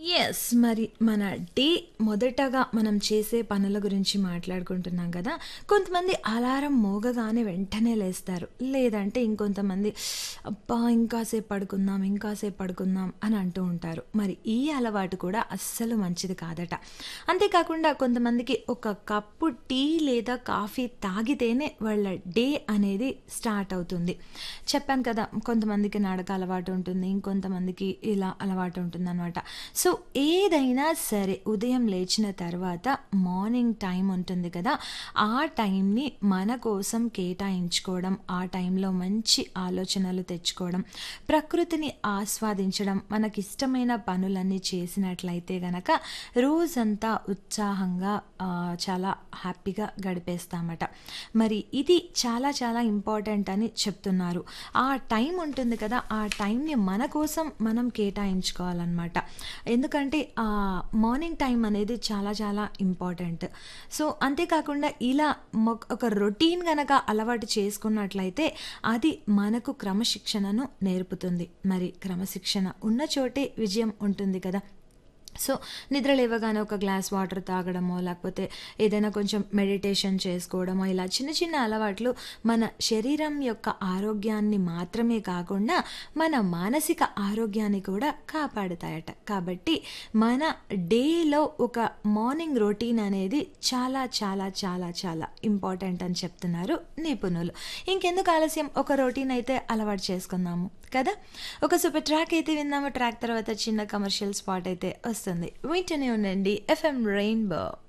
yes మరి మన day మొదటగా మనం చేసే పనుల గురించి మాట్లాడుకుంటున్నాం కదా కొంతమంది అలారం మోగగానే వెంటనే లేస్తారు లేదంటే ఇంకొంతమంది అబ్బా ఇంకాసేపు పడుకుందాం ఇంకాసేపు పడుకుందాం అని అంటూ ఉంటారు మరి ఈ అలవాటు కూడా అస్సలు మంచిది కాదట అంతేకాకుండా కొంతమందికి ఒక కప్పు టీ లేదా కాఫీ తాగితేనే వాళ్ళ డే అనేది స్టార్ట్ అవుతుంది చెప్పాను కదా కొంతమందికి నడక అలవాటు ఉంటుంది ఇంకొంతమందికి ఇలా అలవాటు ఉంటుంది అనమాట సో ఏదైనా సరే ఉదయం లేచిన తర్వాత మార్నింగ్ టైం ఉంటుంది కదా ఆ టైంని మన కోసం కేటాయించుకోవడం ఆ టైంలో మంచి ఆలోచనలు తెచ్చుకోవడం ప్రకృతిని ఆస్వాదించడం మనకిష్టమైన పనులన్నీ చేసినట్లయితే గనక రోజంతా ఉత్సాహంగా ఆ, చాలా హ్యాపీగా గడిపేస్తామట మరి ఇది చాలా చాలా ఇంపార్టెంట్ అని చెప్తున్నారు ఆ టైం ఉంటుంది కదా ఆ టైంని మన కోసం మనం కేటాయించుకోవాలన్నమాట ఎందుకంటే ఆ మార్నింగ్ టైం అనేది చాలా చాలా ఇంపార్టెంట్ సో అంతేకాకుండా ఇలా మొ- ఒక రొటీన్ గనక అలవాటు చేసుకున్నట్లయితే అది మనకు క్రమశిక్షణను నేర్పుతుంది మరి క్రమశిక్షణ ఉన్న చోటే విజయం ఉంటుంది కదా సో నిద్ర లేవగానే ఒక గ్లాస్ వాటర్ తాగడమో లేకపోతే ఏదైనా కొంచెం మెడిటేషన్ చేసుకోవడమో ఇలా చిన్న చిన్న అలవాట్లు మన శరీరం యొక్క ఆరోగ్యాన్ని మాత్రమే కాకుండా మన మానసిక ఆరోగ్యాన్ని కూడా కాపాడుతాయట కాబట్టి మన డేలో ఒక మార్నింగ్ రొటీన్ అనేది చాలా చాలా చాలా చాలా ఇంపార్టెంట్ అని చెప్తున్నారు నిపుణులు ఇంకెందుకు ఆలస్యం ఒక రొటీన్ అయితే అలవాటు చేసుకుందాము కదా ఒక సూపర్ ట్రాక్ అయితే విందాము ట్రాక్ తర్వాత చిన్న కమర్షియల్ స్పాట్ అయితే వస్తుంది వింటూనే ఉండండి ఎఫ్ఎం రెయిన్బో